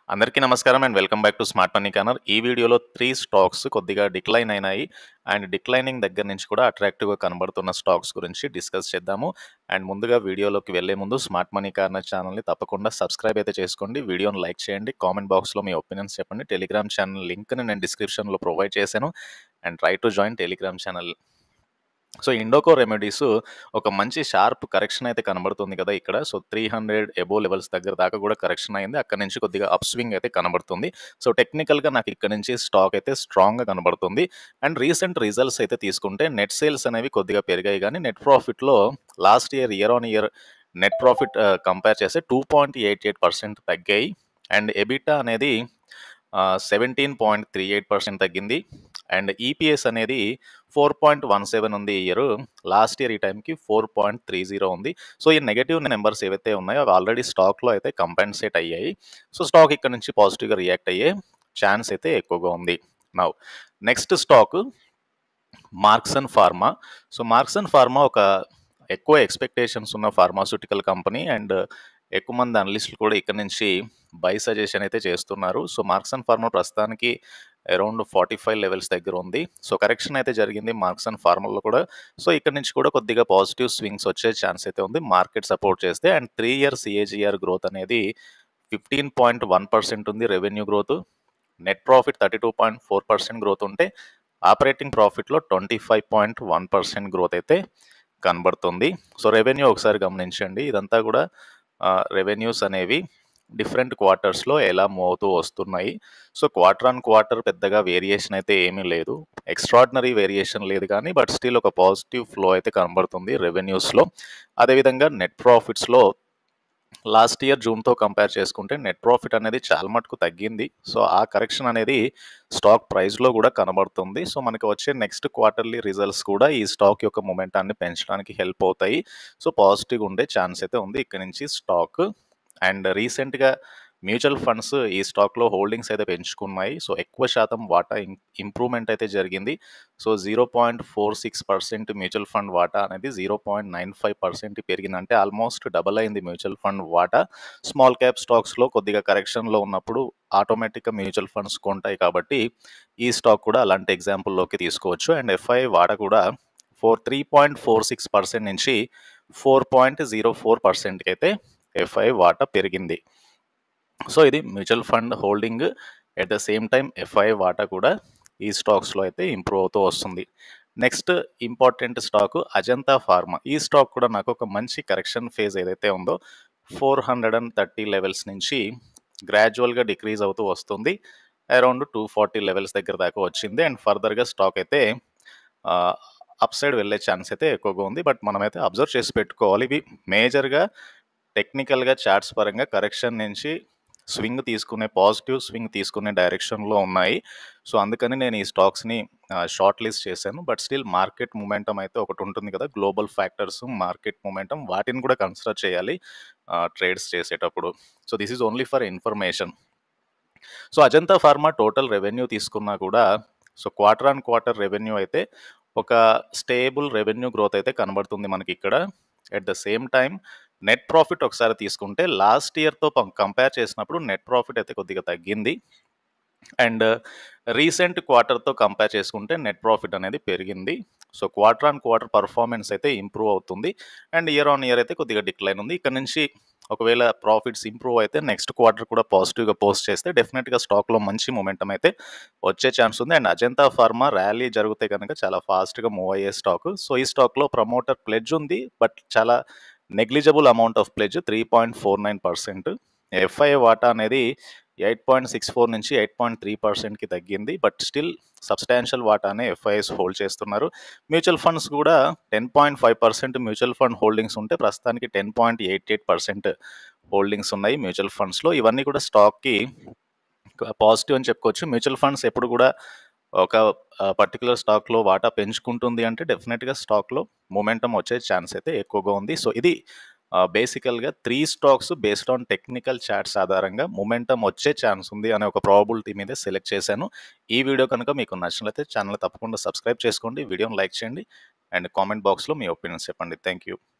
అందరికీ నమస్కారం and welcome back to smart money corner ఈ వీడియోలో త్రీ స్టాక్స్ కొద్దిగా డిక్లైన్ అయినాయి అండ్ డిక్లైనింగ్ దగ్గర నుంచి కూడా అట్రాక్టివ్గా కనబడుతున్న స్టాక్స్ గురించి డిస్కస్ చేద్దాము అండ్ ముందుగా వీడియోలోకి వెళ్లే ముందు స్మార్ట్ మనీ కార్నర్ ఛానల్ని తప్పకుండా సబ్స్క్రైబ్ అయితే చేసుకోండి వీడియోని లైక్ చేయండి కామెంట్ బాక్స్లో మీ ఒపీనియన్స్ చెప్పండి టెలిగ్రామ్ ఛానల్ లింక్ని నేను డిస్క్రిప్షన్లో ప్రొవైడ్ చేశాను and try to join Telegram channel so Indoco remedies ఒక మంచి షార్ప్ కరెక్షన్ అయితే కనబడుతుంది కదా ఇక్కడ so three hundred above levels దగ్గర దాకా కూడా కరెక్షన్ అయింది అక్కడ నుంచి కొద్దిగా అప్ స్వింగ్ అయితే కనబడుతుంది సో టెక్నికల్గా నాకు ఇక్కడ నుంచి స్టాక్ అయితే స్ట్రాంగ్గా కనబడుతుంది అండ్ రీసెంట్ రిజల్ట్స్ అయితే తీసుకుంటే నెట్ సేల్స్ అనేవి కొద్దిగా పెరిగాయి కానీ నెట్ ప్రాఫిట్లో last year year on year net profit compare చేస్తే two point eight eight percent తగ్గాయి అండ్ ఎబిటా అనేది seventeen point three eight percent తగ్గింది అండ్ ఈపీఎస్ అనేది ఫోర్ పాయింట్ వన్ సెవెన్ ఉంది ఈ ఇయర్ లాస్ట్ ఇయర్ ఈ టైంకి ఫోర్ పాయింట్ త్రీ జీరో ఉంది సో ఈ నెగటివ్ నెంబర్స్ ఏవైతే ఉన్నాయో అవి ఆల్రెడీ స్టాక్లో అయితే కంపెన్సేట్ అయ్యాయి సో స్టాక్ ఇక్కడ నుంచి పాజిటివ్గా రియాక్ట్ అయ్యే ఛాన్స్ అయితే ఎక్కువగా ఉంది now next stock Marksans pharma so Marksans pharma ఒక ఎక్కువ ఎక్స్పెక్టేషన్స్ ఉన్న ఫార్మాస్యూటికల్ కంపెనీ అండ్ ఎక్కువ మంది అనలిస్టులు కూడా ఇక్కడ నుంచి బై సజెషన్ అయితే చేస్తున్నారు సో మార్క్సన్ ఫార్మా ప్రస్తుతానికి అరౌండ్ ఫార్టీ ఫైవ్ లెవెల్స్ దగ్గర ఉంది సో కరెక్షన్ అయితే జరిగింది మార్క్సన్ ఫార్మాలో కూడా సో ఇక్కడ నుంచి కూడా కొద్దిగా పాజిటివ్ స్వింగ్స్ వచ్చే ఛాన్స్ అయితే ఉంది మార్కెట్ సపోర్ట్ చేస్తే and three year CAGR growth అనేది ఫిఫ్టీన్ పాయింట్ వన్ పర్సెంట్ ఉంది revenue growth net profit thirty two point four percent growth ఉంటే ఆపరేటింగ్ ప్రాఫిట్లో twenty five point one percent growth అయితే కనబడుతుంది సో రెవెన్యూ ఒకసారి గమనించండి ఇదంతా కూడా రెవెన్యూస్ అనేవి డిఫరెంట్ క్వార్టర్స్లో ఎలా మూవ్ అవుతూ వస్తున్నాయి సో క్వార్టర్ ఆన్ క్వార్టర్ పెద్దగా వేరియేషన్ అయితే ఏమీ లేదు ఎక్స్ట్రాడినరీ వేరియేషన్ లేదు కానీ బట్ స్టిల్ ఒక పాజిటివ్ ఫ్లో అయితే కనబడుతుంది రెవెన్యూస్లో అదేవిధంగా నెట్ ప్రాఫిట్స్లో లాస్ట్ ఇయర్ జూన్తో కంపేర్ చేసుకుంటే నెట్ ప్రాఫిట్ అనేది చాలా మటుకు తగ్గింది సో ఆ కరెక్షన్ అనేది స్టాక్ ప్రైస్లో కూడా కనబడుతుంది సో మనకి వచ్చే నెక్స్ట్ క్వార్టర్లీ రిజల్ట్స్ కూడా ఈ స్టాక్ యొక్క మొమెంటాన్ని పెంచడానికి హెల్ప్ అవుతాయి సో పాజిటివ్గా ఉండే ఛాన్స్ అయితే ఉంది ఇక్కడ నుంచి స్టాక్ అండ్ రీసెంట్గా మ్యూచువల్ ఫండ్స్ ఈ స్టాక్లో హోల్డింగ్స్ అయితే పెంచుకున్నాయి సో ఎక్కువ శాతం వాటా ఇంప్రూవ్మెంట్ అయితే జరిగింది so zero point four six percent mutual fund వాటా అనేది zero point nine five percent పెరిగింది అంటే ఆల్మోస్ట్ డబల్ అయింది మ్యూచువల్ ఫండ్ వాటా స్మాల్ క్యాప్ స్టాక్స్లో కొద్దిగా కరెక్షన్లో ఉన్నప్పుడు ఆటోమేటిక్గా మ్యూచువల్ ఫండ్స్ కొంటాయి కాబట్టి ఈ స్టాక్ కూడా అలాంటి ఎగ్జాంపుల్లోకి తీసుకోవచ్చు అండ్ ఎఫ్ఐ వాటా కూడా four three point four six percent నుంచి ఫోర్ పాయింట్ జీరో ఫోర్ పర్సెంట్కి అయితే ఎఫ్ఐ వాటా పెరిగింది సో ఇది mutual fund holding at the same time FI వాటా కూడా ఈ స్టాక్స్లో అయితే ఇంప్రూవ్ అవుతూ వస్తుంది next important stock Ajanta pharma ఈ స్టాక్ కూడా నాకు ఒక మంచి కరెక్షన్ ఫేజ్ ఏదైతే ఉందో four hundred and thirty levels నుంచి గ్రాడ్యువల్గా డిక్రీజ్ అవుతూ వస్తుంది అరౌండ్ టూ ఫార్టీ లెవెల్స్ దగ్గర దాకా వచ్చింది అండ్ ఫర్దర్గా స్టాక్ అయితే అప్ సైడ్ వెళ్ళే ఛాన్స్ అయితే ఎక్కువగా ఉంది బట్ మనమైతే అబ్జర్వ్ చేసి పెట్టుకోవాలి ఇవి మేజర్గా టెక్నికల్గా చార్ట్స్ పరంగా కరెక్షన్ నుంచి స్వింగ్ తీసుకునే పాజిటివ్ స్వింగ్ తీసుకునే డైరెక్షన్లో ఉన్నాయి సో అందుకని నేను ఈ స్టాక్స్ని షార్ట్ లిస్ట్ చేశాను బట్ స్టిల్ మార్కెట్ మూమెంటం అయితే ఒకటి ఉంటుంది కదా గ్లోబల్ ఫ్యాక్టర్స్ మార్కెట్ మూమెంటం వాటిని కూడా కన్సిడర్ చేయాలి ట్రేడ్స్ చేసేటప్పుడు so this is only for information so Ajanta pharma total revenue తీసుకున్నా కూడా so quarter on quarter revenue అయితే ఒక స్టేబుల్ రెవెన్యూ గ్రోత్ అయితే కనబడుతుంది మనకి ఇక్కడ at the same time net profit ఒకసారి తీసుకుంటే లాస్ట్ ఇయర్తో కంపేర్ చేసినప్పుడు నెట్ ప్రాఫిట్ అయితే కొద్దిగా తగ్గింది అండ్ రీసెంట్ క్వార్టర్తో కంపేర్ చేసుకుంటే నెట్ ప్రాఫిట్ అనేది పెరిగింది so quarter on quarter performance అయితే ఇంప్రూవ్ అవుతుంది అండ్ ఇయర్ ఆన్ ఇయర్ అయితే కొద్దిగా డిక్లైన్ ఉంది ఇక్కడ నుంచి ఒకవేళ ప్రాఫిట్స్ ఇంప్రూవ్ అయితే నెక్స్ట్ క్వార్టర్ కూడా పాజిటివ్గా పోస్ట్ చేస్తే డెఫినెట్గా స్టాక్లో మంచి మూమెంటం అయితే వచ్చే ఛాన్స్ ఉంది అండ్ అజంతా ఫార్మా ర్యాలీ జరిగితే కనుక చాలా ఫాస్ట్గా మూవ్ అయ్యే స్టాక్ సో ఈ స్టాక్లో ప్రమోటర్ ప్లెడ్జ్ ఉంది బట్ చాలా negligible amount of pledge three point four nine percent FI వాటా అనేది ఎయిట్ పాయింట్ సిక్స్ ఫోర్ నుంచి ఎయిట్ పాయింట్ త్రీ పర్సెంట్కి తగ్గింది బట్ స్టిల్ సబ్స్టాన్షియల్ వాటానే ఎఫ్ఐఎస్ హోల్డ్ చేస్తున్నారు మ్యూచువల్ ఫండ్స్ కూడా ten point five percent mutual fund holdings ఉంటే ప్రస్తుతానికి ten point eight eight percent holdings ఉన్నాయి మ్యూచువల్ ఫండ్స్లో ఇవన్నీ కూడా స్టాక్కి పాజిటివ్ అని చెప్పుకోవచ్చు మ్యూచువల్ ఫండ్స్ ఎప్పుడు కూడా ఒక పర్టికులర్ స్టాక్లో వాటా పెంచుకుంటుంది అంటే డెఫినెట్గా స్టాక్లో మూమెంటం వచ్చే ఛాన్స్ అయితే ఎక్కువగా ఉంది సో ఇది బేసికల్గా three stocks based on technical charts ఆధారంగా మొమెంటం వచ్చే ఛాన్స్ ఉంది అనే ఒక ప్రాబిలిటీ మీద సెలెక్ట్ చేశాను ఈ వీడియో కనుక మీకు నచ్చినట్లయితే ఛానల్ తప్పకుండా సబ్స్క్రైబ్ చేసుకోండి వీడియోని లైక్ చేయండి అండ్ కామెంట్ బాక్స్లో మీ ఒపీనియన్స్ చెప్పండి థ్యాంక్ యూ